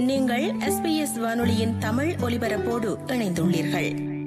நீங்கள் எஸ்பிஎஸ் வானொலியின் தமிழ் ஒலிபரப்போடு இணைந்துள்ளீர்கள்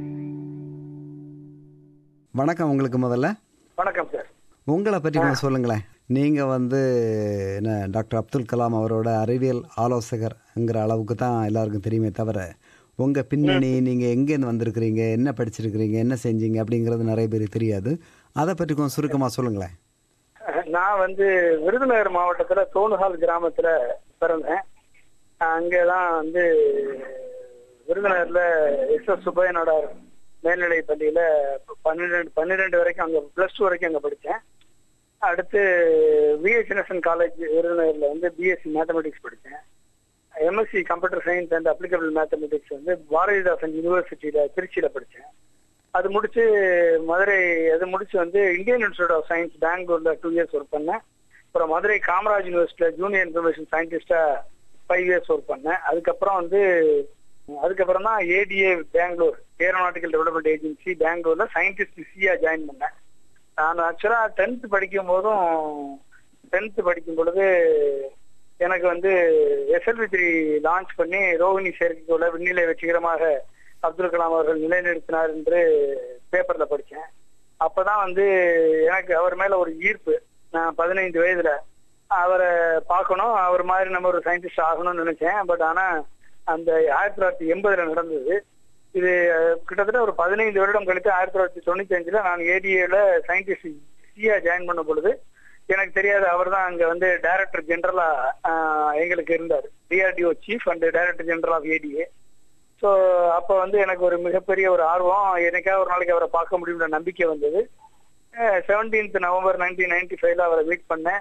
வணக்கம் உங்களுக்கு முதல்ல வணக்கம் சார் உங்களை பற்றி கொஞ்சம் சொல்லுங்களேன் நீங்கள் வந்து என்ன டாக்டர் அப்துல் கலாம் அவரோட அறிவியல் ஆலோசகர்ங்கிற அளவுக்கு தான் எல்லாருக்கும் தெரியுமே தவிர உங்கள் பின்னணி நீங்கள் எங்கேருந்து வந்திருக்கிறீங்க என்ன படிச்சிருக்கிறீங்க என்ன செஞ்சீங்க அப்படிங்கிறது நிறைய பேருக்கு தெரியாது அதை பற்றி கொஞ்சம் சுருக்கமாக சொல்லுங்களேன் நான் வந்து விருதுநகர் மாவட்டத்துல தோணுகால் கிராமத்துல பிறந்தேன் அங்கதான் வந்து விருதுநகர்ல எஸ் எஸ் சுப்பையனோட மேல்நிலை பள்ளியில பன்னிரெண்டு பன்னிரெண்டு வரைக்கும் அங்க பிளஸ் டூ வரைக்கும் அங்க படித்தேன் அடுத்து விஎஸ்என்எஸ்என் காலேஜ் விருதுநகர்ல வந்து பிஎஸ்சி மேத்தமெட்டிக்ஸ் படித்தேன் MSc computer science and applicable mathematics வந்து பாரதிதாசன் யூனிவர்சிட்டியில திருச்சியில படித்தேன் அது முடிச்சு மதுரை அது முடிச்சு வந்து இந்தியன் இன்ஸ்டியூட் ஆஃப் சயின்ஸ் பெங்களூர்ல டூ இயர்ஸ் ஒர்க் பண்ணேன் அப்புறம் மதுரை காமராஜ் யூனிவர்சிட்டியில ஜூனியர் இன்ஃபர்மேஷன் சயின்டிஸ்டா ஃபைவ் இயர்ஸ் ஒர்க் பண்ணேன் அதுக்கப்புறம் வந்து அதுக்கப்புறம் தான் ADA Bangalore aeronautical development agency பெங்களூர்ல சயின்டிஸ்ட் சியா ஜாயின் பண்ணேன் நான் ஆக்சுவலா டென்த் படிக்கும் போதும் டென்த் படிக்கும் பொழுது எனக்கு வந்து எஸ்எல்வி த்ரீ லான்ச் பண்ணி ரோஹிணி செயற்கைக்கோள விண்ணிலை வெற்றிகரமாக அப்துல் கலாம் அவர்கள் நிலைநிறுத்தினார் என்று பேப்பர்ல படிச்சேன் அப்பதான் வந்து எனக்கு அவர் மேல ஒரு ஈர்ப்பு நான் பதினைந்து வயதுல அவரை பார்க்கணும் அவர் மாதிரி நம்ம ஒரு சயின்டிஸ்ட் ஆகணும்னு நினைச்சேன் பட் ஆனா அந்த ஆயிரத்தி தொள்ளாயிரத்தி எண்பதுல நடந்தது இது கிட்டத்தட்ட ஒரு பதினைந்து வருடம் கழித்து ஆயிரத்தி தொள்ளாயிரத்தி தொண்ணூத்தி அஞ்சுல நான் ஏடிஏல சயின்டிஸ்ட் சியா ஜாயின் பண்ண பொழுது எனக்கு தெரியாது அவர் தான் அங்க வந்து டைரக்டர் ஜெனரலா எங்களுக்கு இருந்தார் DRDO chief and director general of ADA so அப்போ வந்து எனக்கு ஒரு மிகப்பெரிய ஒரு ஆர்வம் எனக்காக ஒரு நாளைக்கு அவரை பார்க்க முடியும்ன்ற நம்பிக்கை வந்தது செவன்டீன்த் நவம்பர் நைன்டீன் நைன்டி ஃபைவ்ல அவரை மீட் பண்ணேன்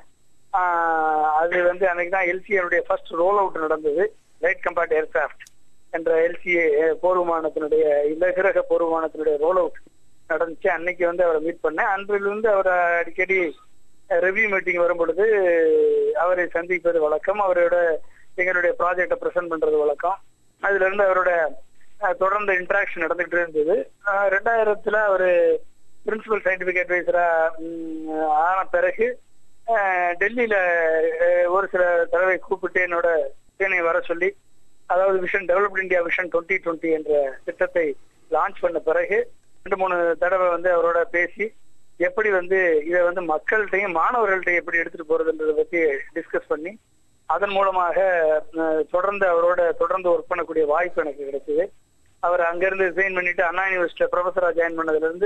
அது வந்து அன்னைக்கு தான் எல்சிஏனுடைய ஃபர்ஸ்ட் ரோல் அவுட் நடந்தது லைட் கம்பேர்ட் ஏர்கிராஃப்ட் என்ற எல்சிஏ போர் விமானத்தினுடைய இலகிரக போர் விமானத்தினுடைய ரோல் அவுட் நடந்துச்சு அன்னைக்கு வந்து அவரை மீட் பண்ணேன் அன்றிலிருந்து அவரை அடிக்கடி ரிவ்யூ மீட்டிங் வரும் பொழுது அவரை சந்திப்பது வழக்கம் அவரோட எங்களுடைய ப்ராஜெக்டை ப்ரெசென்ட் பண்றது வழக்கம் அதுல இருந்து அவரோட தொடர்ந்து இன்ட்ராக்ஷன் நடந்துகிட்டு இருந்தது ரெண்டாயிரத்துல அவரு பிரின்சிபல் சயின்டிபிக் அட்வைசரா ஆன பிறகு டெல்லியில ஒரு சில தடவை கூப்பிட்டு என்னோட சேனை வர சொல்லி அதாவது vision developed India vision twenty twenty என்ற திட்டத்தை லான்ச் பண்ண பிறகு ரெண்டு மூணு தடவை வந்து அவரோட பேசி எப்படி வந்து இதை வந்து மக்கள்கிட்டையும் மாணவர்கள்ட்டையும் எப்படி எடுத்துட்டு போறதுன்றதை பத்தி டிஸ்கஸ் பண்ணி அதன் மூலமாக தொடர்ந்து அவரோட தொடர்ந்து ஒர்க் பண்ணக்கூடிய வாய்ப்பு எனக்கு கிடைச்சது அவர் அங்கிருந்து ரிசைன் பண்ணிட்டு அண்ணா யூனிவர்சிட்டியில ப்ரொஃபஸரா ஜாயின் பண்ணதுல இருந்து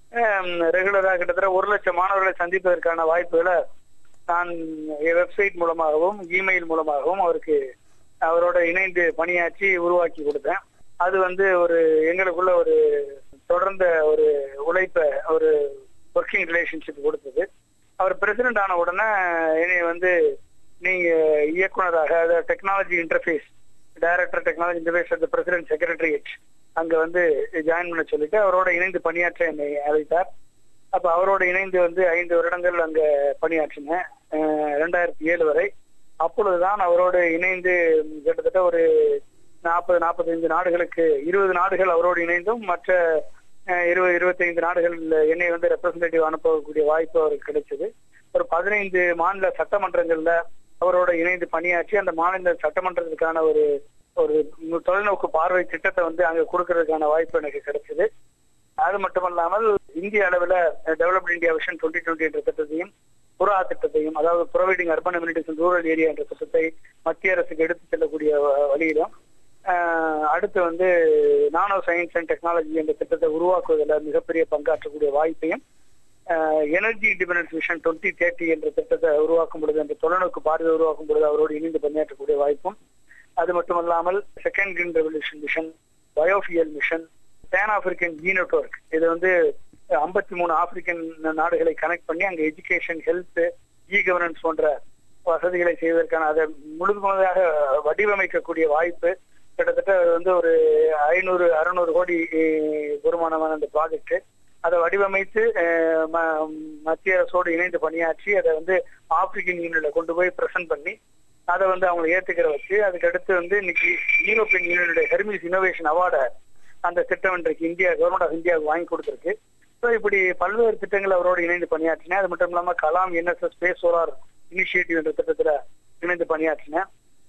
ரெகுலரா கிட்டத்தட்ட ஒரு லட்சம் மாணவர்களை சந்திப்பதற்கான வாய்ப்புகளை நான் வெப்சைட் மூலமாகவும் இமெயில் மூலமாகவும் அவருக்கு அவரோட இணைந்து பணியாற்றி உருவாக்கி கொடுத்தேன் அது வந்து ஒரு எங்களுக்குள்ள ஒரு தொடர்ந்த ஒரு உழைப்ப ஒரு ஒர்க்கிங் ரிலேஷன்ஷிப் கொடுத்தது அவர் பிரசிடென்ட் ஆன உடனே என்னை வந்து நீங்க இயக்குனராக அதாவது technology interface director technology interface அந்த பிரசிடென்ட் செக்ரட்டரியேட் அங்க வந்து ஜாயின் பண்ண சொல்லிட்டு அவரோட இணைந்து பணியாற்ற என்னை அழைத்தார் அப்ப அவரோட இணைந்து வந்து ஐந்து வருடங்கள் அங்க பணியாற்றினேன் ரெண்டாயிரத்தி ஏழு வரை அப்பொழுதுதான் அவரோடு இணைந்து கிட்டத்தட்ட ஒரு நாற்பது நாற்பத்தைந்து நாடுகளுக்கு இருபது நாடுகள் அவரோடு இணைந்தும் மற்ற இருபது இருபத்தைந்து நாடுகள் என்னை வந்து ரெப்ரசன்டேட்டிவ் அனுப்பக்கூடிய வாய்ப்பு அவருக்கு கிடைச்சது ஒரு பதினைந்து மாநில சட்டமன்றங்கள்ல அவரோட இணைந்து பணியாற்றி அந்த மாநில சட்டமன்றத்துக்கான ஒரு ஒரு தொலைநோக்கு பார்வை திட்டத்தை வந்து அங்க கொடுக்கறதுக்கான வாய்ப்பு எனக்கு கிடைச்சது அது மட்டுமல்லாமல் இந்திய அளவுல developed India vision twenty twenty என்ற திட்டத்தையும் புறா திட்டத்தையும் அதாவது providing urban communities rural area என்ற திட்டத்தை மத்திய அரசுக்கு எடுத்து செல்லக்கூடிய வழியிலும் அடுத்து வந்து நானோ சயின்ஸ் அண்ட் டெக்னாலஜி என்ற திட்டத்தை உருவாக்குவதில் மிகப்பெரிய பங்காற்றக்கூடிய வாய்ப்பையும் energy independence vision twenty thirty என்ற திட்டத்தை உருவாக்கும் பொழுது அந்த தொலைநோக்கு பார்வை உருவாக்கும் பொழுது அவரோடு இணைந்து பணியாற்றக்கூடிய வாய்ப்பும் அது மட்டுமல்லாமல் second green revolution mission biofuel mission pan African G network இது வந்து ஐம்பத்தி மூணு ஆப்பிரிக்கன் நாடுகளை கனெக்ட் பண்ணி அங்க எஜுகேஷன் ஹெல்த் இ கவர்னன்ஸ் போன்ற வசதிகளை செய்வதற்கான அதை முழுமையாக வடிவமைக்கக்கூடிய வாய்ப்பு கிட்டத்தட்ட வந்து ஒரு ஐநூறு அறுநூறு கோடி வருமானமான அந்த ப்ராஜெக்ட் அதை வடிவமைத்து மத்திய அரசோடு இணைந்து பணியாற்றி அதை வந்து ஆப்பிரிக்கன் யூனியன்ல கொண்டு போய் பிரசன்ட் பண்ணி அதை வந்து அவங்களை ஏத்துக்கிற வச்சு அதுக்கு அடுத்து வந்து இன்னைக்கு யூரோப்பியன் யூனியனுடைய ஹெர்மிஸ் இனோவேஷன் அவார்டை அந்த திட்டம் இன்றைக்கு இந்தியா கவர்மெண்ட் ஆஃப் இந்தியாவுக்கு வாங்கி கொடுத்துருக்கு ஸோ இப்படி பல்வேறு திட்டங்கள் அவரோடு இணைந்து பணியாற்றினேன் அது மட்டும் இல்லாம Kalam NSS space solar initiative என்ற திட்டத்துல இணைந்து பணியாற்றினேன்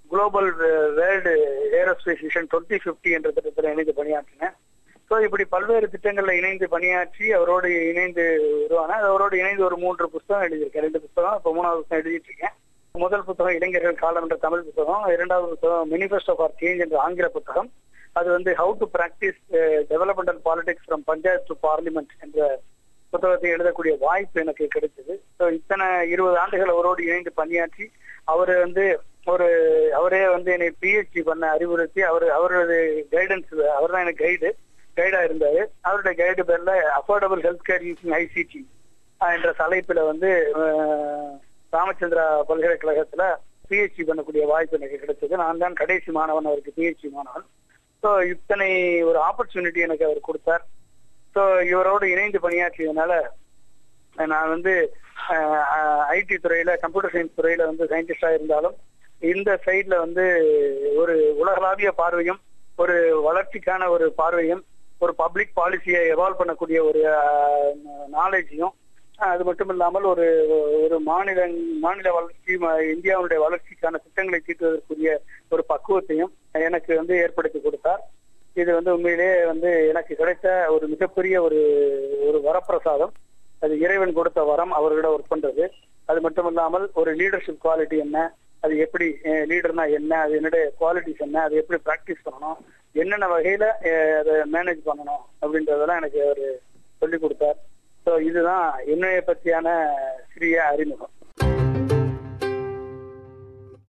global world aerospace mission twenty fifty என்ற திட்டத்தில் இணைந்து பணியாற்றினேன் ஸோ இப்படி பல்வேறு திட்டங்கள்ல இணைந்து பணியாற்றி அவரோடு இணைந்து உருவான அவரோடு இணைந்து ஒரு மூன்று புத்தகம் எழுதியிருக்கேன் ரெண்டு புத்தகம் இப்போ மூணாவது புத்தகம் எழுதிட்டு இருக்கேன் முதல் புத்தகம் இளைஞர்கள் காலம் என்ற தமிழ் புத்தகம் இரண்டாவது புத்தகம் மினிஃபெஸ்டோ ஃபார் சேஞ்ச் என்ற ஆங்கில புத்தகம் அது வந்து how to practice developmental politics from panchayat to parliament என்ற புத்தகத்தை எழுதக்கூடிய வாய்ப்பு எனக்கு கிடைச்சது ஸோ இத்தனை இருபது ஆண்டுகள் அவரோடு இணைந்து பணியாற்றி அவர் வந்து ஒரு அவரே வந்து என்னை பிஹெச்டி பண்ண அறிவுறுத்தி அவர் அவரது கைடன்ஸ் அவர் தான் எனக்கு கைடு கைடா இருந்தாரு அவருடைய கைடு பேர்ல affordable health care using ICT என்ற தலைப்புல வந்து அஹ், ராமச்சந்திரா பல்கலைக்கழகத்துல பிஹெச்டி பண்ணக்கூடிய வாய்ப்பு எனக்கு கிடைச்சது நான் தான் கடைசி மாணவன் அவருக்கு பிஹெச்டி மாணவன் ஸோ இத்தனை ஒரு ஆப்பர்ச்சுனிட்டி எனக்கு அவர் கொடுத்தார் ஸோ இவரோடு இணைந்து பணியாற்றியதுனால நான் வந்து ஐடி துறையில கம்ப்யூட்டர் சயின்ஸ் துறையில வந்து சயின்டிஸ்டா இருந்தாலும் இந்த சைட்ல வந்து ஒரு உலகளாவிய பார்வையும் ஒரு வளர்ச்சிக்கான ஒரு பார்வையும் ஒரு பப்ளிக் பாலிசியை எவால்வ் பண்ணக்கூடிய ஒரு நாலேஜையும் அது மட்டும் இல்லாமல் ஒரு ஒரு மாநில மாநில வளர்ச்சி ம- இந்தியாவுடைய வளர்ச்சிக்கான திட்டங்களை தீட்டுவதற்குரிய ஒரு பக்குவத்தையும் எனக்கு வந்து ஏற்படுத்தி கொடுத்தார் இது வந்து உண்மையிலேயே வந்து எனக்கு கிடைத்த ஒரு மிகப்பெரிய ஒரு ஒரு வரப்பிரசாதம் அது இறைவன் கொடுத்த வரம் அவர்களிட ஒர்க் பண்றது அது மட்டும் இல்லாமல் ஒரு லீடர்ஷிப் குவாலிட்டி என்ன அது எப்படி லீடர்னா என்ன அது என்னுடைய குவாலிட்டிஸ் என்ன அது எப்படி பிராக்டிஸ் பண்ணணும் என்னென்ன வகையில அஹ், அதை மேனேஜ் பண்ணணும் அப்படின்றதெல்லாம் எனக்கு அவர் சொல்லி கொடுத்தார் ஸோ இதுதான் என்னைய பற்றியான சிறிய அறிமுகம்